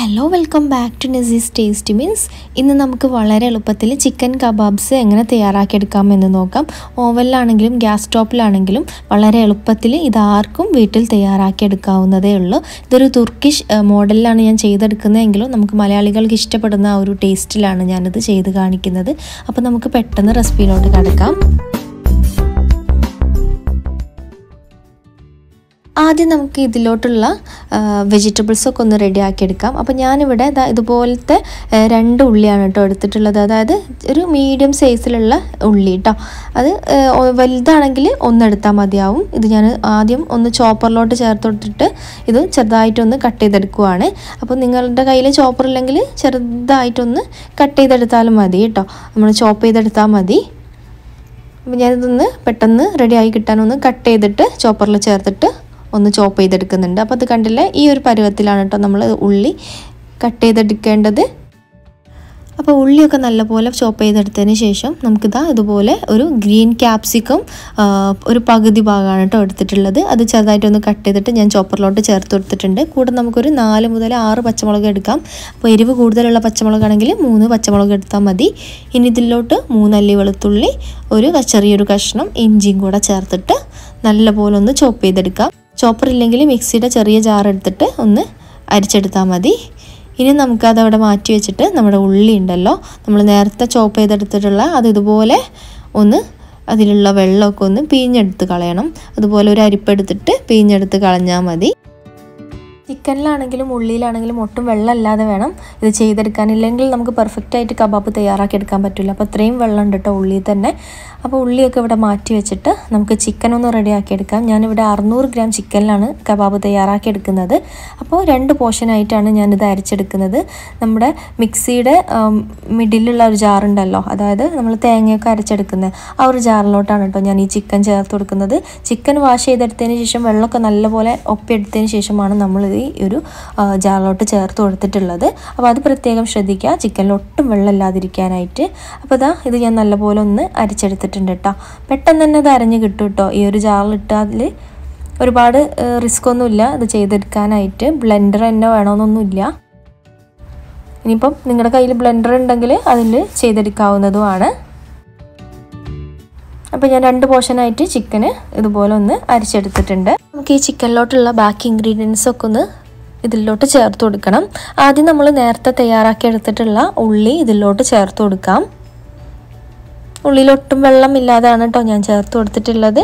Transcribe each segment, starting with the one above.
hello welcome back to Nasee's taste means ഇന്ന് നമുക്ക് വളരെ എളുപ്പത്തിൽ ചിക്കൻ കബാബ്സ് എങ്ങനെ തയ്യാറാക്കിയെടുക്കാമെന്ന് നോക്കാം ഓവനിലാണെങ്കിലും ഗ്യാസ് സ്റ്റോപ്പിലാണെങ്കിലും വളരെ എളുപ്പത്തിൽ ഇതാർക്കും വീട്ടിൽ തയ്യാറാക്കിയെടുക്കാവുന്നതേ ഉള്ളൂ ഇതൊരു തുർക്കിഷ് ഏഹ്, മോഡലിലാണ് ഞാൻ ചെയ്തെടുക്കുന്നതെങ്കിലും നമുക്ക് മലയാളികൾക്ക് ഇഷ്ടപ്പെടുന്ന ആ ഒരു ടേസ്റ്റിലാണ് ഞാനിത് ചെയ്ത് കാണിക്കുന്നത് അപ്പോൾ നമുക്ക് പെട്ടെന്ന് റെസിപ്പിയിലോട്ട് കിടക്കാം ആദ്യം നമുക്ക് ഇതിലോട്ടുള്ള വെജിറ്റബിൾസ് ഒക്കെ ഒന്ന് റെഡി ആക്കി എടുക്കാം അപ്പോൾ ഞാനിവിടെ ദാ ഇതുപോലത്തെ ആ, രണ്ട് ഉള്ളിയാണ് കേട്ടോ എടുത്തിട്ടുള്ളത് അതായത് ഒരു മീഡിയം സൈസിലുള്ള ഉള്ളി കേട്ടോ അത് ആ, ഒ- വലുതാണെങ്കിൽ ഒന്നെടുത്താൽ മതിയാവും ഇത് ഞാൻ ആദ്യം ഒന്ന് ചോപ്പറിലോട്ട് ചേർത്തിട്ടിട്ട് ഇത് ചെറുതായിട്ടൊന്ന് കട്ട് ചെയ്തെടുക്കുവാണ് അപ്പോൾ നിങ്ങളുടെ കയ്യിൽ ചോപ്പർ ഇല്ലെങ്കിൽ ചെറുതായിട്ടൊന്ന് കട്ട് ചെയ്തെടുത്താലും മതി കേട്ടോ നമ്മൾ ചോപ്പ് ചെയ്തെടുത്താൽ മതി അപ്പോൾ ഞാനിതൊന്ന് പെട്ടെന്ന് റെഡിയായി കിട്ടാനൊന്ന് കട്ട് ചെയ്തിട്ട് ചോപ്പറിൽ ചേർത്തിട്ട് ഒന്ന് ചോപ്പ് ചെയ്തെടുക്കുന്നുണ്ട് അപ്പോൾ അത് കണ്ടില്ലേ ഈ ഒരു പരുവത്തിലാണ് കേട്ടോ നമ്മൾ ഉള്ളി കട്ട് ചെയ്തെടുക്കേണ്ടത് അപ്പോൾ ഉള്ളിയൊക്കെ നല്ലപോലെ ചോപ്പ് ചെയ്തെടുത്തതിന് ശേഷം നമുക്കിതാ ഇതുപോലെ ഒരു ഗ്രീൻ ക്യാപ്സിക്കം ആ, ഒരു പകുതി ഭാഗമാണ് കേട്ടോ എടുത്തിട്ടുള്ളത് അത് ചെറുതായിട്ടൊന്ന് കട്ട് ചെയ്തിട്ട് ഞാൻ ചോപ്പറിലോട്ട് ചേർത്ത് കൊടുത്തിട്ടുണ്ട് കൂടെ നമുക്കൊരു നാല് മുതൽ ആറ് പച്ചമുളക് എടുക്കാം അപ്പോൾ എരിവ് കൂടുതലുള്ള പച്ചമുളകാണെങ്കിൽ മൂന്ന് പച്ചമുളക് എടുത്താൽ മതി ഇനി ഇതിലോട്ട് മൂന്നല്ലി വെളുത്തുള്ളി ഒരു ചെറിയൊരു കഷ്ണം ഇഞ്ചിയും കൂടെ ചേർത്തിട്ട് നല്ലപോലെ ഒന്ന് ചോപ്പ് ചെയ്തെടുക്കാം ചോപ്പർ ഇല്ലെങ്കിൽ മിക്സിയുടെ ചെറിയ ജാർ എടുത്തിട്ട് ഒന്ന് അരിച്ചെടുത്താൽ മതി ഇനി നമുക്കത് അവിടെ മാറ്റി വെച്ചിട്ട് നമ്മുടെ ഉള്ളി ഉണ്ടല്ലോ നമ്മൾ നേരത്തെ ചോപ്പ് ചെയ്തെടുത്തിട്ടുള്ള അത് ഇതുപോലെ ഒന്ന് അതിലുള്ള വെള്ളമൊക്കെ ഒന്ന് പിഴിഞ്ഞെടുത്ത് കളയണം അതുപോലെ ഒരു അരിപ്പെടുത്തിട്ട് പിഴിഞ്ഞെടുത്ത് കളഞ്ഞാൽ മതി ചിക്കനിലാണെങ്കിലും ഉള്ളിയിലാണെങ്കിലും ഒട്ടും വെള്ളമില്ലാതെ വേണം ഇത് ചെയ്തെടുക്കാൻ ഇല്ലെങ്കിൽ നമുക്ക് പെർഫെക്റ്റ് ആയിട്ട് കബാബ് തയ്യാറാക്കി എടുക്കാൻ പറ്റില്ല അപ്പോൾ അത്രയും വെള്ളം ഉണ്ട് കേട്ടോ ഉള്ളിയിൽ തന്നെ അപ്പോൾ ഉള്ളിയൊക്കെ ഇവിടെ മാറ്റി വെച്ചിട്ട് നമുക്ക് ചിക്കൻ ഒന്ന് റെഡിയാക്കി എടുക്കാം ഞാനിവിടെ അറുന്നൂറ് ഗ്രാം ചിക്കനിലാണ് കബാബ് തയ്യാറാക്കി എടുക്കുന്നത് അപ്പോൾ രണ്ട് പോർഷനായിട്ടാണ് ഞാനിത് അരച്ചെടുക്കുന്നത് നമ്മുടെ മിക്സിയുടെ മിഡിലുള്ള ഒരു ജാറുണ്ടല്ലോ അതായത് നമ്മൾ തേങ്ങയൊക്കെ അരച്ചെടുക്കുന്നത് ആ ഒരു ജാറിലോട്ടാണ് കേട്ടോ ഞാൻ ഈ ചിക്കൻ ചേർത്ത് കൊടുക്കുന്നത് ചിക്കൻ വാഷ് ചെയ്തെടുത്തതിന് ശേഷം വെള്ളമൊക്കെ നല്ലപോലെ ഒപ്പിയെടുത്തതിന് ശേഷമാണ് നമ്മൾ ഈ ഒരു ആ, ജാറിലോട്ട് ചേർത്ത് കൊടുത്തിട്ടുള്ളത് അപ്പോൾ അത് പ്രത്യേകം ശ്രദ്ധിക്കുക ചിക്കനിൽ ഒട്ടും വെള്ളമില്ലാതിരിക്കാനായിട്ട് അപ്പോൾ ഇതാ ഇത് ഞാൻ നല്ലപോലെ ഒന്ന് അരച്ചെടുത്തിട്ടുണ്ട് കേട്ടോ പെട്ടെന്ന് തന്നെ അത് അരഞ്ഞ് കിട്ടും കേട്ടോ ഈ ഒരു ജാറിലിട്ടാൽ ഒരുപാട് റിസ്ക് ഒന്നുമില്ല ഇത് ചെയ്തെടുക്കാനായിട്ട് ബ്ലെൻഡർ തന്നെ വേണമെന്നൊന്നുമില്ല ഇനിയിപ്പം നിങ്ങളുടെ കയ്യിൽ ബ്ലെൻഡർ ഉണ്ടെങ്കിൽ അതിൽ ചെയ്തെടുക്കാവുന്നതുമാണ് അപ്പോൾ ഞാൻ രണ്ട് പോർഷനായിട്ട് ചിക്കന് ഇതുപോലെ ഒന്ന് അരിച്ചെടുത്തിട്ടുണ്ട് നമുക്ക് ഈ ചിക്കനിലോട്ടുള്ള ബാക്കി ഇൻഗ്രീഡിയൻസ് ഒക്കെ ഒന്ന് ഇതിലോട്ട് ചേർത്ത് കൊടുക്കണം ആദ്യം നമ്മൾ നേരത്തെ തയ്യാറാക്കി എടുത്തിട്ടുള്ള ഉള്ളി ഇതിലോട്ട് ചേർത്ത് കൊടുക്കാം ഉള്ളിലൊട്ടും വെള്ളം ഇല്ലാതാണ് കേട്ടോ ഞാൻ ചേർത്ത് കൊടുത്തിട്ടുള്ളത്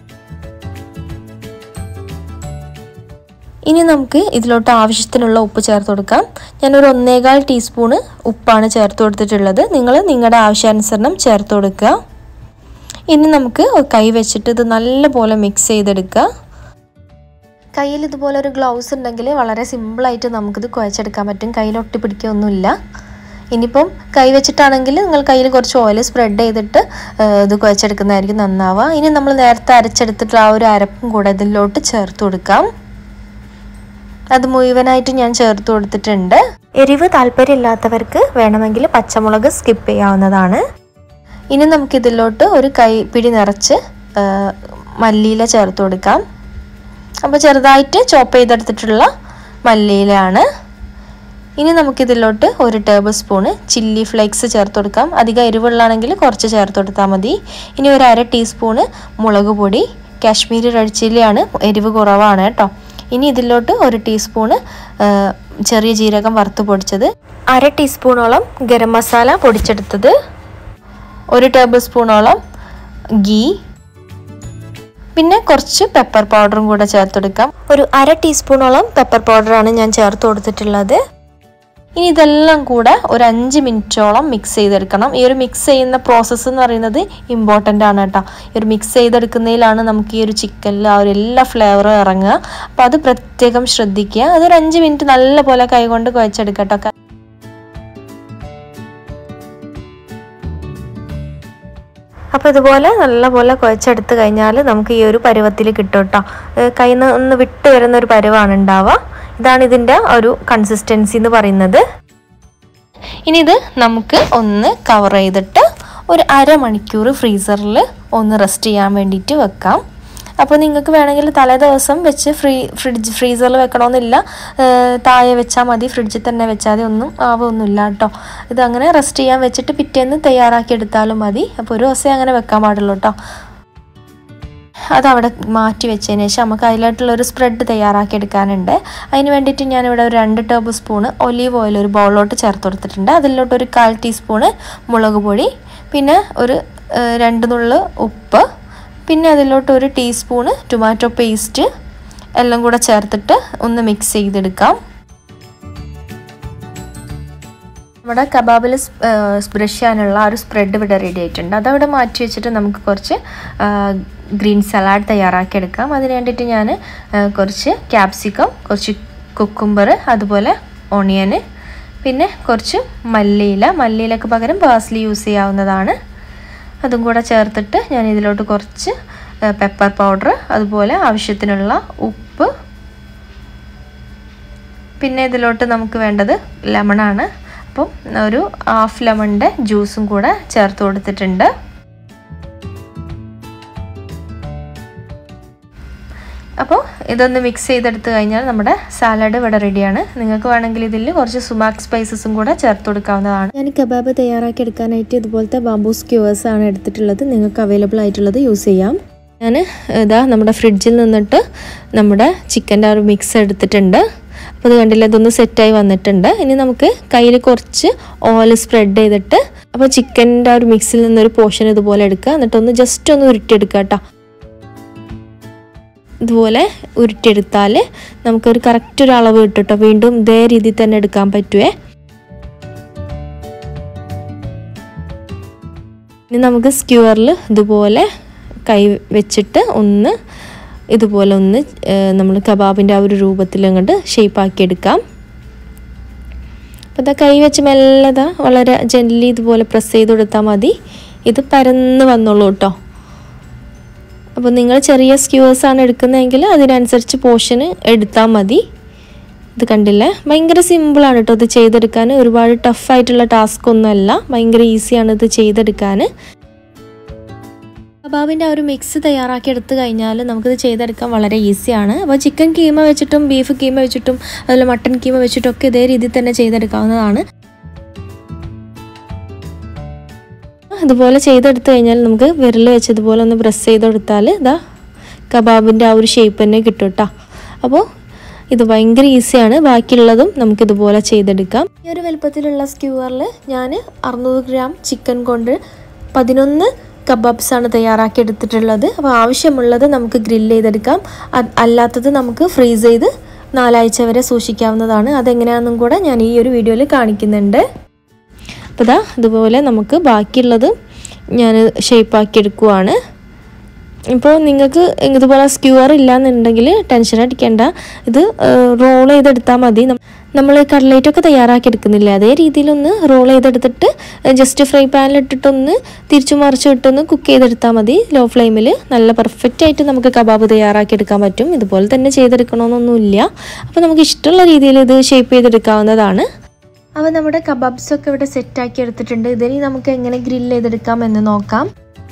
ഇനി നമുക്ക് ഇതിലോട്ട് ആവശ്യത്തിനുള്ള ഉപ്പ് ചേർത്ത് കൊടുക്കാം ഞാനൊരു ഒന്നേകാൽ ടീസ്പൂണ് ഉപ്പാണ് ചേർത്ത് കൊടുത്തിട്ടുള്ളത് നിങ്ങൾ നിങ്ങളുടെ ആവശ്യാനുസരണം ചേർത്ത് കൊടുക്കുക ഇനി നമുക്ക് കൈ വെച്ചിട്ട് ഇത് നല്ലപോലെ മിക്സ് ചെയ്തെടുക്കുക കയ്യിൽ ഇതുപോലെ ഒരു ഗ്ലൗസ് ഉണ്ടെങ്കിൽ വളരെ സിമ്പിളായിട്ട് നമുക്കിത് കുഴച്ചെടുക്കാൻ പറ്റും കയ്യിൽ ഒട്ടിപ്പിടിക്കുകയൊന്നുമില്ല ഇനിയിപ്പം കൈ വെച്ചിട്ടാണെങ്കിൽ നിങ്ങൾ കയ്യിൽ കുറച്ച് ഓയിൽ സ്പ്രെഡ് ചെയ്തിട്ട് ആ, ഇത് കുഴച്ചെടുക്കുന്നതായിരിക്കും നന്നാവുക ഇനി നമ്മൾ നേരത്തെ അരച്ചെടുത്തിട്ടുള്ള ആ ഒരു അരപ്പും കൂടെ ഇതിലോട്ട് ചേർത്ത് കൊടുക്കാം അത് മുഴുവനായിട്ട് ഞാൻ ചേർത്ത് കൊടുത്തിട്ടുണ്ട് എരിവ് താല്പര്യമില്ലാത്തവർക്ക് വേണമെങ്കിൽ പച്ചമുളക് സ്കിപ്പ് ചെയ്യാവുന്നതാണ് ഇനി നമുക്ക് ഇതിലോട്ട് ഒരു കൈപ്പിടി നിറച്ച് ആ, മല്ലിയില ചേർത്ത് കൊടുക്കാം അപ്പോൾ ചെറുതായിട്ട് ചോപ്പ് ചെയ്തെടുത്തിട്ടുള്ള മല്ലിയിലയാണ് ഇനി നമുക്കിതിലോട്ട് ഒരു ടേബിൾ സ്പൂണ് ചില്ലി ഫ്ലേക്സ് ചേർത്ത് കൊടുക്കാം അധികം എരിവുള്ളാണെങ്കിൽ കുറച്ച് ചേർത്ത് കൊടുത്താൽ മതി ഇനി ഒരു അര ടീസ്പൂണ് മുളക് പൊടി കാശ്മീരി റെഡ് ചില്ലിയാണ് എരിവ് കുറവാണ് കേട്ടോ ഇനി ഇതിലോട്ട് ഒരു ടീസ്പൂണ് ആ, ചെറിയ ജീരകം വറുത്ത് പൊടിച്ചത് അര ടീസ്പൂണോളം ഗരം മസാല പൊടിച്ചെടുത്തത് ഒരു ടേബിൾ സ്പൂണോളം ഗീ പിന്നെ കുറച്ച് പെപ്പർ പൗഡറും കൂടെ ചേർത്തെടുക്കാം ഒരു അര ടീസ്പൂണോളം പെപ്പർ പൗഡറാണ് ഞാൻ ചേർത്ത് കൊടുത്തിട്ടുള്ളത് ഇനി ഇതെല്ലാം കൂടെ ഒരു അഞ്ച് മിനിറ്റോളം മിക്സ് ചെയ്തെടുക്കണം ഈ ഒരു മിക്സ് ചെയ്യുന്ന പ്രോസസ്സ് എന്ന് പറയുന്നത് ഇമ്പോർട്ടൻ്റ് ആണ് കേട്ടോ ഈ ഒരു മിക്സ് ചെയ്തെടുക്കുന്നതിലാണ് നമുക്ക് ഈ ഒരു ചിക്കനിൽ ആ ഒരു എല്ലാ ഫ്ലേവറും ഇറങ്ങുക അപ്പോൾ അത് പ്രത്യേകം ശ്രദ്ധിക്കുക അതൊരു അഞ്ച് മിനിറ്റ് നല്ലപോലെ കൈകൊണ്ട് കുഴച്ചെടുക്കട്ടോ അപ്പോൾ ഇതുപോലെ നല്ലപോലെ കുഴച്ചെടുത്ത് കഴിഞ്ഞാൽ നമുക്ക് ഈ ഒരു പരുവത്തിൽ കിട്ടും കേട്ടോ കയ്യിൽ നിന്ന് ഒന്ന് വിട്ട് വരുന്ന ഒരു പരുവാണ് ഉണ്ടാവുക ഇതാണ് ഇതിൻ്റെ ഒരു കൺസിസ്റ്റൻസി എന്ന് പറയുന്നത് ഇനി ഇത് നമുക്ക് ഒന്ന് കവർ ചെയ്തിട്ട് ഒരു അരമണിക്കൂർ ഫ്രീസറിൽ ഒന്ന് റെസ്റ്റ് ചെയ്യാൻ വേണ്ടിയിട്ട് വെക്കാം അപ്പോൾ നിങ്ങൾക്ക് വേണമെങ്കിൽ തലേ ദിവസം വെച്ച് ഫ്രീ ഫ്രിഡ്ജ് ഫ്രീസറിൽ വെക്കണമെന്നില്ല ഏഹ് താഴെ വെച്ചാൽ മതി ഫ്രിഡ്ജിൽ തന്നെ വെച്ചാൽ മതി ഒന്നും ആവൊന്നുമില്ല കേട്ടോ ഇത് അങ്ങനെ റെസ്റ്റ് ചെയ്യാൻ വെച്ചിട്ട് പിറ്റേന്ന് തയ്യാറാക്കി എടുത്താലും മതി അപ്പോൾ ഒരു ദിവസമേ അങ്ങനെ വെക്കാൻ പാടുള്ളൂ കേട്ടോ അതവിടെ മാറ്റി വെച്ചതിന് ശേഷം നമുക്ക് അതിലായിട്ടുള്ള ഒരു സ്പ്രെഡ് തയ്യാറാക്കി എടുക്കാനുണ്ട് അതിന് വേണ്ടിയിട്ട് ഞാനിവിടെ ഒരു രണ്ട് ടേബിൾ സ്പൂണ് ഒലീവ് ഓയിൽ ഒരു ബൗളിലോട്ട് ചേർത്ത് കൊടുത്തിട്ടുണ്ട് അതിലോട്ട് ഒരു കാൽ ടീസ്പൂണ് മുളക് പൊടി പിന്നെ ഒരു ഏഹ്, രണ്ട് നുള്ള് ഉപ്പ് പിന്നെ അതിലോട്ട് ഒരു ടീസ്പൂണ് ടൊമാറ്റോ പേസ്റ്റ് എല്ലാം കൂടെ ചേർത്തിട്ട് ഒന്ന് മിക്സ് ചെയ്തെടുക്കാം നമ്മുടെ കബാബിൽ ബ്രഷ് ചെയ്യാനുള്ള ആ ഒരു സ്പ്രെഡ് ഇവിടെ റെഡി ആയിട്ടുണ്ട് അതവിടെ മാറ്റി വെച്ചിട്ട് നമുക്ക് കുറച്ച് ഗ്രീൻ സലാഡ് തയ്യാറാക്കി എടുക്കാം അതിന് വേണ്ടിയിട്ട് ഞാൻ കുറച്ച് ക്യാപ്സിക്കം കുറച്ച് കുക്കുംബർ അതുപോലെ ഓണിയന് പിന്നെ കുറച്ച് മല്ലിയില മല്ലിയിലക്ക് പകരം പാസ്ലി യൂസ് ചെയ്യാവുന്നതാണ് അതും കൂടെ ചേർത്തിട്ട് ഞാൻ ഇതിലോട്ട് കുറച്ച് പെപ്പർ പൗഡർ അതുപോലെ ആവശ്യത്തിനുള്ള ഉപ്പ് പിന്നെ ഇതിലോട്ട് നമുക്ക് വേണ്ടത് ലെമണാണ് അപ്പം ഒരു ഹാഫ് ലെമണിൻ്റെ ജ്യൂസും കൂടെ ചേർത്ത് കൊടുത്തിട്ടുണ്ട് അപ്പോൾ ഇതൊന്ന് മിക്സ് ചെയ്തെടുത്ത് കഴിഞ്ഞാൽ നമ്മുടെ സാലഡ് ഇവിടെ റെഡിയാണ് നിങ്ങൾക്ക് വേണമെങ്കിൽ ഇതിൽ കുറച്ച് സുമാക് സ്പൈസസും കൂടെ ചേർത്ത് കൊടുക്കാവുന്നതാണ് ഞാൻ കബാബ് തയ്യാറാക്കി എടുക്കാനായിട്ട് ഇതുപോലത്തെ ബാംബൂ സ്ക്യൂവേഴ്സ് ആണ് എടുത്തിട്ടുള്ളത് നിങ്ങൾക്ക് അവൈലബിൾ ആയിട്ടുള്ളത് യൂസ് ചെയ്യാം ഞാൻ ഇതാ നമ്മുടെ ഫ്രിഡ്ജിൽ നിന്നിട്ട് നമ്മുടെ ചിക്കൻ്റെ ആ ഒരു മിക്സ് എടുത്തിട്ടുണ്ട് അപ്പോൾ അത് കണ്ടില്ല ഇതൊന്ന് സെറ്റായി വന്നിട്ടുണ്ട് ഇനി നമുക്ക് കയ്യിൽ കുറച്ച് ഓയിൽ സ്പ്രെഡ് ചെയ്തിട്ട് അപ്പോൾ ചിക്കൻ്റെ ആ ഒരു മിക്സിൽ നിന്നൊരു പോർഷൻ ഇതുപോലെ എടുക്കുക എന്നിട്ടൊന്ന് ജസ്റ്റ് ഒന്ന് ഉരുട്ടിയെടുക്കുക കേട്ടോ ഇതുപോലെ ഉരുട്ടിയെടുത്താൽ നമുക്കൊരു കറക്റ്റ് ഒരു അളവ് കിട്ടും കേട്ടോ വീണ്ടും ഇതേ രീതിയിൽ തന്നെ എടുക്കാൻ പറ്റുമേ ഇനി നമുക്ക് സ്ക്യൂറിൽ ഇതുപോലെ കൈ വെച്ചിട്ട് ഒന്ന് ഇതുപോലെ ഒന്ന് നമ്മൾ കബാബിൻ്റെ ആ ഒരു രൂപത്തിൽ അങ്ങോട്ട് ഷേപ്പാക്കി എടുക്കാം അപ്പോൾ ഇതാ കൈ വെച്ച് മെല്ലതാ വളരെ ജെൻലി ഇതുപോലെ പ്രസ് ചെയ്ത് കൊടുത്താൽ മതി ഇത് പരന്ന് വന്നോളൂ കേട്ടോ അപ്പോൾ നിങ്ങൾ ചെറിയ സ്ക്യൂവേഴ്സ് ആണ് എടുക്കുന്നതെങ്കിൽ അതിനനുസരിച്ച് പോർഷന് എടുത്താൽ മതി ഇത് കണ്ടില്ലേ ഭയങ്കര സിമ്പിളാണ് കേട്ടോ ഇത് ചെയ്തെടുക്കാൻ ഒരുപാട് ടഫായിട്ടുള്ള ടാസ്ക് ഒന്നുമല്ല ഭയങ്കര ഈസിയാണ് ഇത് ചെയ്തെടുക്കാൻ കബാബിൻ്റെ ആ ഒരു മിക്സ് തയ്യാറാക്കി എടുത്തു കഴിഞ്ഞാൽ നമുക്കിത് ചെയ്തെടുക്കാൻ വളരെ ഈസിയാണ് അപ്പോൾ ചിക്കൻ കീമ വെച്ചിട്ടും ബീഫ് കീമ വെച്ചിട്ടും അതുപോലെ മട്ടൻ കീമ വെച്ചിട്ടും ഒക്കെ ഇതേ രീതിയിൽ തന്നെ ചെയ്തെടുക്കാവുന്നതാണ് ഇതുപോലെ ചെയ്തെടുത്തു കഴിഞ്ഞാൽ നമുക്ക് വിരൽ വെച്ച് ഇതുപോലെ ഒന്ന് പ്രസ് ചെയ്ത് കൊടുത്താൽ ഇതാ കബാബിൻ്റെ ആ ഒരു ഷേപ്പ് തന്നെ കിട്ടും കേട്ടോ അപ്പോൾ ഇത് ഭയങ്കര ഈസിയാണ് ബാക്കിയുള്ളതും നമുക്കിതുപോലെ ചെയ്തെടുക്കാം ഈ ഒരു വലുപ്പത്തിലുള്ള സ്ക്യൂവറിൽ ഞാൻ അറുന്നൂറ് ഗ്രാം ചിക്കൻ കൊണ്ട് പതിനൊന്ന് കബാബ്സ് ആണ് തയ്യാറാക്കി എടുത്തിട്ടുള്ളത് അപ്പോൾ ആവശ്യമുള്ളത് നമുക്ക് ഗ്രില്ല് ചെയ്തെടുക്കാം അത് അല്ലാത്തത് നമുക്ക് ഫ്രീസ് ചെയ്ത് നാലാഴ്ച വരെ സൂക്ഷിക്കാവുന്നതാണ് അതെങ്ങനെയാണെന്നും കൂടെ ഞാൻ ഈ ഒരു വീഡിയോയിൽ കാണിക്കുന്നുണ്ട് അപ്പോൾ ഇതാ ഇതുപോലെ നമുക്ക് ബാക്കിയുള്ളത് ഞാൻ ഷേപ്പാക്കി എടുക്കുവാണ് ഇപ്പോൾ നിങ്ങൾക്ക് ഇതുപോലെ സ്ക്യൂർ ഇല്ലാന്നുണ്ടെങ്കിൽ ടെൻഷൻ അടിക്കേണ്ട ഇത് റോൾ ചെയ്തെടുത്താൽ മതി നമ്മൾ കട്ട്ലേറ്റൊക്കെ തയ്യാറാക്കി എടുക്കുന്നില്ല അതേ രീതിയിലൊന്ന് റോൾ ചെയ്തെടുത്തിട്ട് ജസ്റ്റ് ഫ്രൈ പാനിലിട്ടിട്ടൊന്ന് തിരിച്ചു മറിച്ചു ഇട്ടൊന്ന് കുക്ക് ചെയ്തെടുത്താൽ മതി ലോ ഫ്ലെയിമിൽ നല്ല പെർഫെക്റ്റ് ആയിട്ട് നമുക്ക് കബാബ് തയ്യാറാക്കി എടുക്കാൻ പറ്റും ഇതുപോലെ തന്നെ ചെയ്തെടുക്കണമെന്നൊന്നുമില്ല അപ്പോൾ നമുക്ക് ഇഷ്ടമുള്ള രീതിയിൽ ഇത് ഷേപ്പ് ചെയ്തെടുക്കാവുന്നതാണ് അപ്പോൾ നമ്മുടെ കബാബ്സൊക്കെ ഇവിടെ സെറ്റാക്കി എടുത്തിട്ടുണ്ട് ഇതിനി നമുക്ക് എങ്ങനെ ഗ്രില്ല് ചെയ്തെടുക്കാം എന്ന് നോക്കാം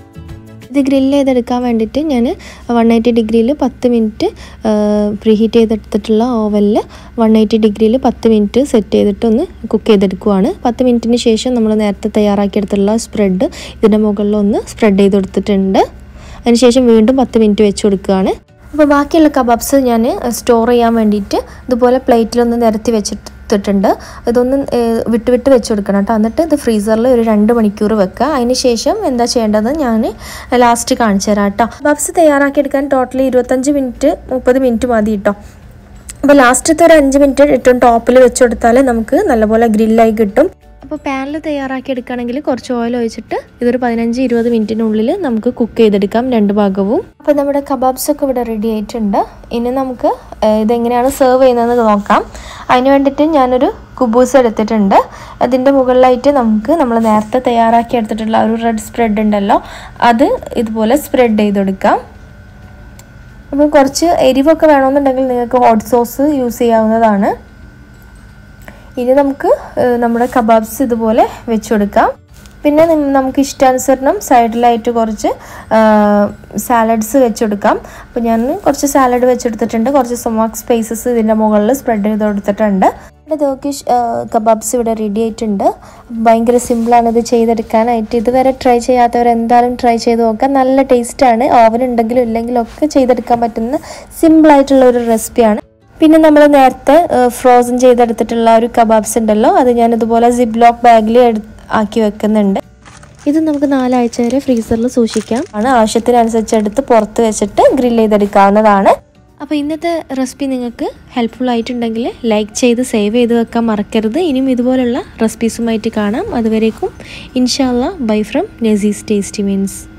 ഇത് ഗ്രില്ല് ചെയ്തെടുക്കാൻ വേണ്ടിയിട്ട് ഞാൻ വൺ എയ്റ്റി ഡിഗ്രിയിൽ പത്ത് മിനിറ്റ് പ്രീ ഹീറ്റ് ചെയ്തെടുത്തിട്ടുള്ള ഓവനിൽ വൺ എയ്റ്റി ഡിഗ്രിയിൽ പത്ത് മിനിറ്റ് സെറ്റ് ചെയ്തിട്ട് ഒന്ന് കുക്ക് ചെയ്തെടുക്കുവാണ് പത്ത് മിനിറ്റിന് ശേഷം നമ്മൾ നേരത്തെ തയ്യാറാക്കിയെടുത്തുള്ള സ്പ്രെഡ് ഇതിൻ്റെ മുകളിൽ ഒന്ന് സ്പ്രെഡ് ചെയ്ത് കൊടുത്തിട്ടുണ്ട് അതിനുശേഷം വീണ്ടും പത്ത് മിനിറ്റ് വെച്ച് കൊടുക്കുകയാണ് അപ്പോൾ ബാക്കിയുള്ള കബാബ്സ് ഞാൻ സ്റ്റോർ ചെയ്യാൻ വേണ്ടിയിട്ട് ഇതുപോലെ പ്ലേറ്റിലൊന്ന് നിരത്തി വെച്ചിട്ട് എടുത്തിട്ടുണ്ട് ഇതൊന്ന് വിട്ട് വിട്ട് വെച്ച് കൊടുക്കണം കേട്ടോ എന്നിട്ട് ഇത് ഫ്രീസറിൽ ഒരു രണ്ട് മണിക്കൂർ വെക്കുക അതിന് ശേഷം എന്താ ചെയ്യേണ്ടത് ഞാൻ ലാസ്റ്റ് കാണിച്ചു തരാം കേട്ടോ ബബ്സ് തയ്യാറാക്കി എടുക്കാൻ ടോട്ടലി ഇരുപത്തഞ്ച് മിനിറ്റ് മുപ്പത് മിനിറ്റ് മതി കേട്ടോ അപ്പോൾ ലാസ്റ്റത്തെ ഒരു അഞ്ച് മിനിറ്റ് ഏറ്റവും ടോപ്പിൽ വെച്ച് കൊടുത്താൽ നമുക്ക് നല്ലപോലെ ഗ്രില്ലായി കിട്ടും അപ്പോൾ പാനിൽ തയ്യാറാക്കി എടുക്കുകയാണെങ്കിൽ കുറച്ച് ഓയിൽ ഒഴിച്ചിട്ട് ഇതൊരു പതിനഞ്ച് ഇരുപത് മിനിറ്റിനുള്ളിൽ നമുക്ക് കുക്ക് ചെയ്തെടുക്കാം രണ്ട് ഭാഗവും അപ്പോൾ നമ്മുടെ കബാബ്സ് ഒക്കെ ഇവിടെ റെഡി ആയിട്ടുണ്ട് ഇനി നമുക്ക് ഇതെങ്ങനെയാണ് സെർവ് ചെയ്യുന്നതെന്ന് നോക്കാം അതിന് വേണ്ടിയിട്ട് ഞാനൊരു കുബൂസ് എടുത്തിട്ടുണ്ട് അതിൻ്റെ മുകളിലായിട്ട് നമുക്ക് നമ്മൾ നേരത്തെ തയ്യാറാക്കി എടുത്തിട്ടുള്ള ഒരു റെഡ് സ്പ്രെഡ് ഉണ്ടല്ലോ അത് ഇതുപോലെ സ്പ്രെഡ് ചെയ്ത് കൊടുക്കാം അപ്പോൾ കുറച്ച് എരിവൊക്കെ വേണമെന്നുണ്ടെങ്കിൽ നിങ്ങൾക്ക് ഹോട്ട് സോസ് യൂസ് ചെയ്യാവുന്നതാണ് ഇനി നമുക്ക് നമ്മുടെ കബാബ്സ് ഇതുപോലെ വെച്ച് കൊടുക്കാം പിന്നെ നി- നമുക്ക് ഇഷ്ടാനുസരണം സൈഡിലായിട്ട് കുറച്ച് സാലഡ്സ് വെച്ചെടുക്കാം അപ്പോൾ ഞാൻ കുറച്ച് സാലഡ് വെച്ചെടുത്തിട്ടുണ്ട് കുറച്ച് സൊമാക് സ്പൈസസ് ഇതിൻ്റെ മുകളിൽ സ്പ്രെഡ് ചെയ്ത് കൊടുത്തിട്ടുണ്ട് ഇവിടെ ദോക്കിഷ് കബാബ്സ് ഇവിടെ റെഡി ആയിട്ടുണ്ട് ഭയങ്കര സിമ്പിളാണ് ഇത് ചെയ്തെടുക്കാനായിട്ട് ഇതുവരെ ട്രൈ ചെയ്യാത്തവർ എന്തായാലും ട്രൈ ചെയ്ത് നോക്കാം നല്ല ടേസ്റ്റാണ് ഓവൻ ഉണ്ടെങ്കിലും ഇല്ലെങ്കിലും ഒക്കെ ചെയ്തെടുക്കാൻ പറ്റുന്ന സിമ്പിളായിട്ടുള്ള ഒരു റെസിപ്പിയാണ് പിന്നെ നമ്മൾ നേരത്തെ ഫ്രോസൺ ചെയ്തെടുത്തിട്ടുള്ള ഒരു കബാബ്സ് ഉണ്ടല്ലോ അത് ഞാൻ ഇതുപോലെ സിബ് ലോക്ക് ബാഗിൽ ആക്കി വെക്കുന്നുണ്ട് ഇത് നമുക്ക് നാലാഴ്ച വരെ ഫ്രീസറിൽ സൂക്ഷിക്കാം ആണ് ആവശ്യത്തിനനുസരിച്ച് എടുത്ത് പുറത്ത് വെച്ചിട്ട് ഗ്രിൽ ചെയ്തെടുക്കാവുന്നതാണ് അപ്പോൾ ഇന്നത്തെ റെസിപ്പി നിങ്ങൾക്ക് ഹെൽപ്ഫുൾ ആയിട്ടുണ്ടെങ്കിൽ ലൈക്ക് ചെയ്ത് സേവ് ചെയ്ത് വെക്കാൻ മറക്കരുത് ഇനിയും ഇതുപോലുള്ള റെസിപ്പീസുമായിട്ട് കാണാം അതുവരേക്കും ഇൻഷാല്ല bye from Nasee's tasty means